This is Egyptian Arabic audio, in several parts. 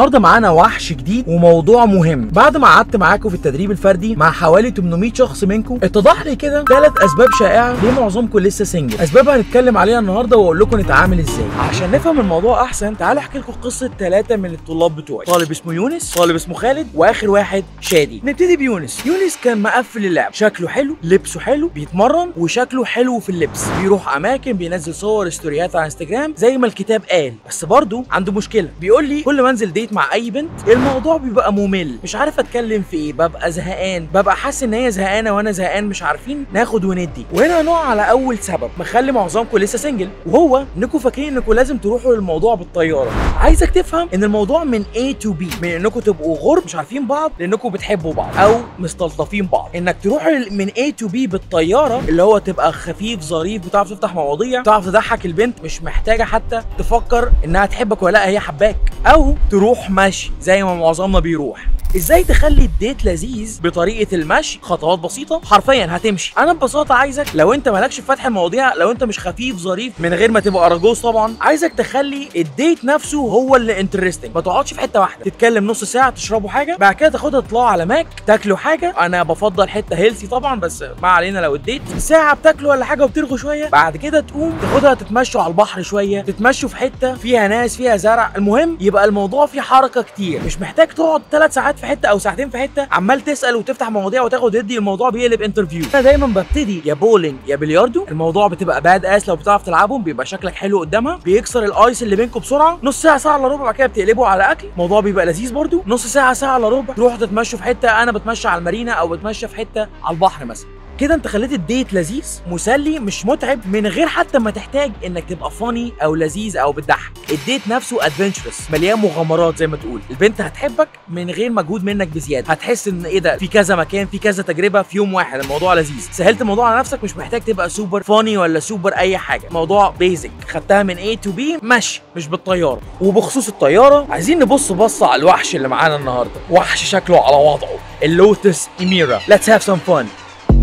النهارده معانا وحش جديد وموضوع مهم بعد ما قعدت معاكم في التدريب الفردي مع حوالي 800 شخص منكم اتضح لي كده ثلاث اسباب شائعه ليه معظمكم لسه سنجل اسباب هنتكلم عليها النهارده واقول لكم نتعامل ازاي عشان نفهم الموضوع احسن تعالوا احكي لكم قصه ثلاثه من الطلاب بتوعي طالب اسمه يونس طالب اسمه خالد واخر واحد شادي نبتدي بيونس يونس كان مقفل اللعب شكله حلو لبسه حلو بيتمرن وشكله حلو في اللبس بيروح اماكن بينزل صور ستوريات على انستجرام زي ما الكتاب قال بس برضه عنده مشكله بيقول لي كل ما انزل ديت مع اي بنت الموضوع بيبقى ممل مش عارف اتكلم في ايه ببقى زهقان ببقى حاسس ان هي زهقانه وانا زهقان مش عارفين ناخد وندي وهنا هنقع على اول سبب مخلي معظمكم لسه سنجل وهو انكم فاكرين انكم لازم تروحوا للموضوع بالطياره عايزك تفهم ان الموضوع من A to B من انكم تبقوا غرب مش عارفين بعض لانكم بتحبوا بعض او مستلطفين بعض انك تروح من A to B بالطياره اللي هو تبقى خفيف ظريف بتعرف تفتح مواضيع تعرف تضحك البنت مش محتاجه حتى تفكر انها تحبك ولا لا هي حباك او تروح مشي زي ما معظمنا بيروح ازاي تخلي الديت لذيذ بطريقه المشي خطوات بسيطه حرفيا هتمشي انا ببساطه عايزك لو انت مالكش في فتح المواضيع لو انت مش خفيف ظريف من غير ما تبقى ارجوز طبعا عايزك تخلي الديت نفسه هو اللي انترستنج ما تقعدش في حته واحده تتكلم نص ساعه تشربوا حاجه بعد كده تاخدها تطلعوا على ماك تاكلوا حاجه انا بفضل حته هيلثي طبعا بس ما علينا لو الديت ساعه بتاكلوا ولا حاجه وبترغوا شويه بعد كده تقوم تاخدها تتمشوا على البحر شويه تتمشوا في حته فيها ناس فيها زرع المهم يبقى الموضوع فيه حركه كتير مش محتاج تقعد ثلاث ساعات في حته او ساعتين في حته عمال تسال وتفتح مواضيع وتاخد ودي الموضوع بيقلب انترفيو انا دايما ببتدي يا بولينج يا بلياردو الموضوع بتبقى باد اس لو بتعرف تلعبهم بيبقى شكلك حلو قدامها بيكسر الايس اللي بينكم بسرعه نص ساعه ساعه الا ربع بعد كده بتقلبوا على اكل الموضوع بيبقى لذيذ برده نص ساعه ساعه الا ربع تروحوا تتمشوا في حته انا بتمشى على المارينا او بتمشى في حته على البحر مثلا كده انت خليت الديت لذيذ مسلي مش متعب من غير حتى ما تحتاج انك تبقى فاني او لذيذ او بتضحك الديت نفسه ادفنتشرس مليان مغامرات زي ما تقول البنت هتحبك من غير مجهود منك بزياده هتحس ان ايه ده في كذا مكان في كذا تجربه في يوم واحد الموضوع لذيذ سهلت الموضوع على نفسك مش محتاج تبقى سوبر فاني ولا سوبر اي حاجه موضوع بيزك خدتها من A to B مشي مش بالطياره وبخصوص الطياره عايزين نبص بصه على الوحش اللي معانا النهارده وحش شكله على وضعه اللوتس ايميرا let's have some fun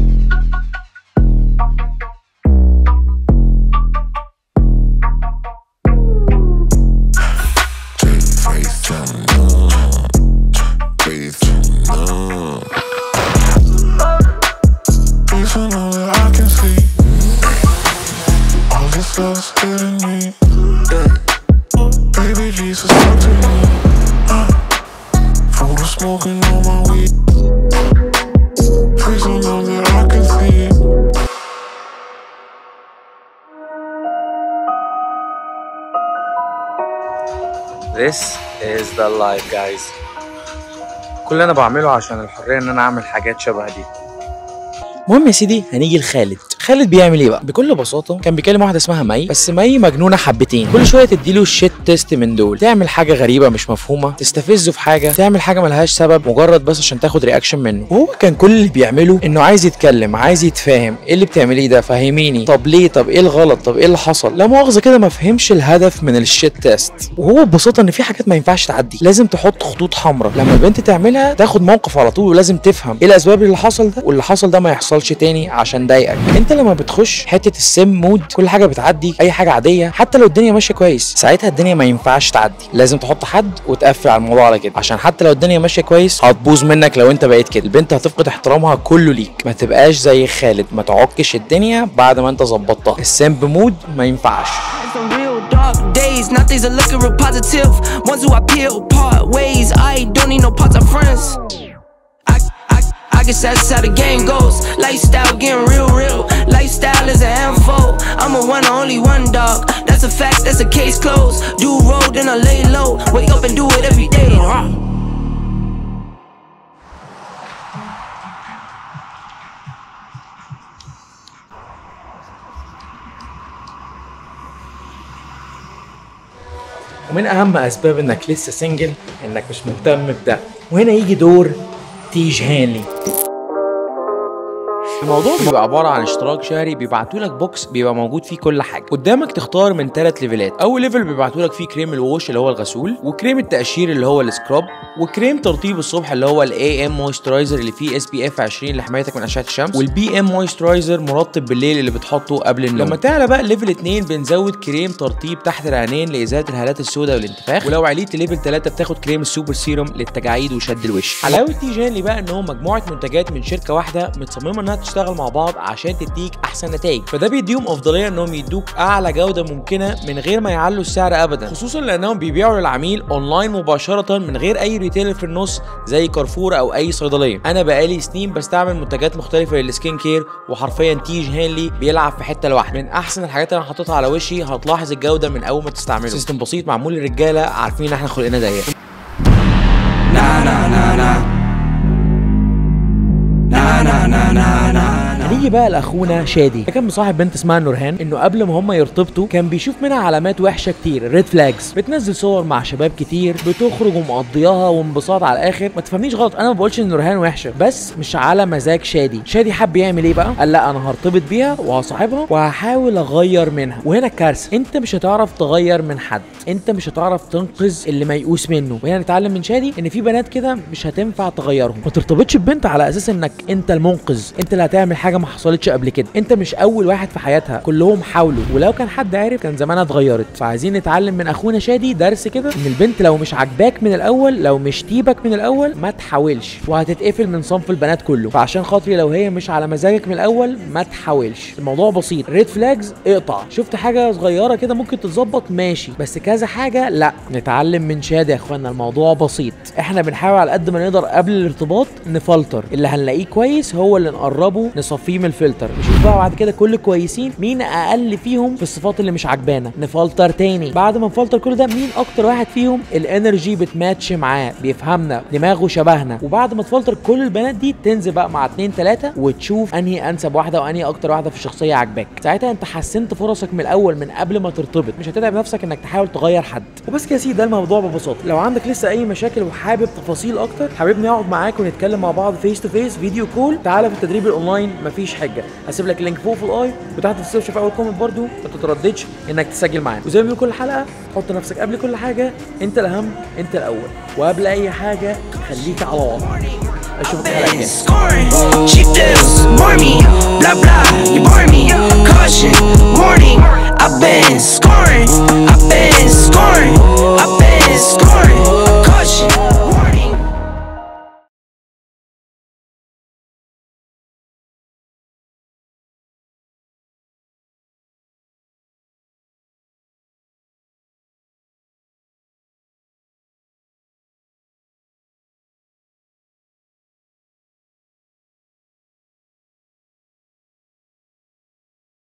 Faith and love. Faith and love. Even though that I can see all this love's hitting me. Baby Jesus, talk to me. Uh, Photo smoking on my weed. Please don't know that I can see. This is the life guys كل اللي انا بعمله عشان الحريه ان انا اعمل حاجات شبه دي المهم يا سيدي هنيجي لخالد خالد بيعمل ايه بقى بكل بساطه كان بيكلم واحده اسمها مي بس مي مجنونه حبتين كل شويه تديله الشيت تيست من دول تعمل حاجه غريبه مش مفهومه تستفزه في حاجه تعمل حاجه ملهاش سبب مجرد بس عشان تاخد رياكشن منه وهو كان كل اللي بيعمله انه عايز يتكلم عايز يتفاهم ايه اللي بتعمليه ده فهميني طب ليه طب ايه الغلط طب ايه اللي حصل لا مؤاخذه كده ما فهمش الهدف من الشيت تيست وهو ببساطه ان في حاجات ما ينفعش تعدي لازم تحط خطوط حمراء لما البنت تعملها تاخد موقف على طول ولازم تفهم ايه الاسباب اللي حصل ده واللي حصل ده ما يحصلش تاني عشان ضايقك انت لما بتخش حته السم مود كل حاجه بتعدي اي حاجه عاديه حتى لو الدنيا ماشيه كويس ساعتها الدنيا ما ينفعش تعدي لازم تحط حد وتقفل على الموضوع على كده عشان حتى لو الدنيا ماشيه كويس هتبوظ منك لو انت بقيت كده البنت هتفقد احترامها كله ليك ما تبقاش زي خالد ما تعكش الدنيا بعد ما انت ظبطتها السم مود ما ينفعش Some real dark days, now things are looking real positive. Ones who I peel part ways, I don't need no parts of friends. I, I, I guess that's how the game goes. Lifestyle getting real, real. Lifestyle is a handful. I'm a one, only one dog. That's a fact, that's a case closed. Do road, then I lay low. Wake up and do it every day. Huh? ومن اهم اسباب انك لسه سنجل انك مش مهتم بده وهنا يجي دور تيج هانلي الموضوع بيبقى عباره عن اشتراك شهري بيبعتوا لك بوكس بيبقى موجود فيه كل حاجه قدامك تختار من ثلاث ليفلات اول ليفل بيبعتوا لك فيه كريم الووش اللي هو الغسول وكريم التقشير اللي هو السكراب وكريم ترطيب الصبح اللي هو الاي ام مويسترايزر اللي فيه اس بي اف 20 لحمايتك من اشعه الشمس والبي ام مويسترايزر مرطب بالليل اللي بتحطه قبل النوم لما تعلى بقى ليفل 2 بنزود كريم ترطيب تحت العينين لازاله الهالات السوداء والانتفاخ ولو عليت ليفل 3 بتاخد كريم السوبر سيروم للتجاعيد وشد الوش حلاوه تي جانلي بقى ان هو مجموعه منتجات من شركه واحده متصممه انها تشتغل مع بعض عشان تديك احسن نتائج فده بيديهم افضليه انهم يدوك اعلى جوده ممكنه من غير ما يعلوا السعر ابدا خصوصا لانهم بيبيعوا للعميل اونلاين مباشره من غير اي ريتيلر في النص زي كارفور او اي صيدليه انا بقالي سنين بستعمل منتجات مختلفه للسكين كير وحرفيا تيج هانلي بيلعب في حته لوحده من احسن الحاجات اللي انا حاططها على وشي هتلاحظ الجوده من اول ما تستعمله سيستم بسيط معمول للرجاله عارفين ان احنا خلقنا ضيق هنيجي بقى لاخونا شادي ده كان مصاحب بنت اسمها نورهان انه قبل ما هم يرتبطوا كان بيشوف منها علامات وحشه كتير ريد فلاجز بتنزل صور مع شباب كتير بتخرج ومقضياها وانبساط على الاخر ما تفهمنيش غلط انا ما بقولش ان نورهان وحشه بس مش على مزاج شادي شادي حب يعمل ايه بقى قال لا انا هرتبط بيها وهصاحبها وهحاول اغير منها وهنا الكارثه انت مش هتعرف تغير من حد انت مش هتعرف تنقذ اللي ميؤوس منه وهنا نتعلم من شادي ان في بنات كده مش هتنفع تغيرهم ما ترتبطش ببنت على اساس انك انت المنقذ انت اللي هتعمل حاجه ما حصلتش قبل كده انت مش اول واحد في حياتها كلهم حاولوا ولو كان حد عارف كان زمانها اتغيرت فعايزين نتعلم من اخونا شادي درس كده ان البنت لو مش عاجباك من الاول لو مش تيبك من الاول ما تحاولش وهتتقفل من صنف البنات كله فعشان خاطري لو هي مش على مزاجك من الاول ما تحاولش الموضوع بسيط ريد فلاجز اقطع شفت حاجه صغيره كده ممكن تتظبط ماشي بس كذا حاجه لا نتعلم من شادي يا اخوانا الموضوع بسيط احنا بنحاول على قد ما نقدر قبل الارتباط نفلتر اللي هنلاقيه كويس هو اللي نقربه نصفيه من الفلتر نشوف بقى بعد كده كل كويسين مين اقل فيهم في الصفات اللي مش عجبانا نفلتر تاني بعد ما نفلتر كل ده مين اكتر واحد فيهم الانرجي بتماتش معاه بيفهمنا دماغه شبهنا وبعد ما تفلتر كل البنات دي تنزل بقى مع اتنين تلاته وتشوف انهي انسب واحده وانهي اكتر واحده في الشخصيه عاجباك ساعتها انت حسنت فرصك من الاول من قبل ما ترتبط مش هتتعب نفسك انك تحاول تغير حد وبس كده يا سيدي ده الموضوع ببساطه لو عندك لسه اي مشاكل وحابب تفاصيل اكتر حاببني اقعد معاك ونتكلم مع بعض فيس تو فيس فيديو كول تعالى في التدريب الاونلاين مفيش حاجه هسيب لك اللينك فوق في الاي وتحت في السيرش في اول كومنت برده ما تترددش انك تسجل معانا وزي ما بنقول كل حلقه حط نفسك قبل كل حاجه انت الاهم انت الاول وقبل اي حاجه خليك على وضع اشوفك الحلقه الجايه scoring. She feels more me, blah blah. You bore me. Caution, warning. I've been scoring. I've been scoring. I've been scoring.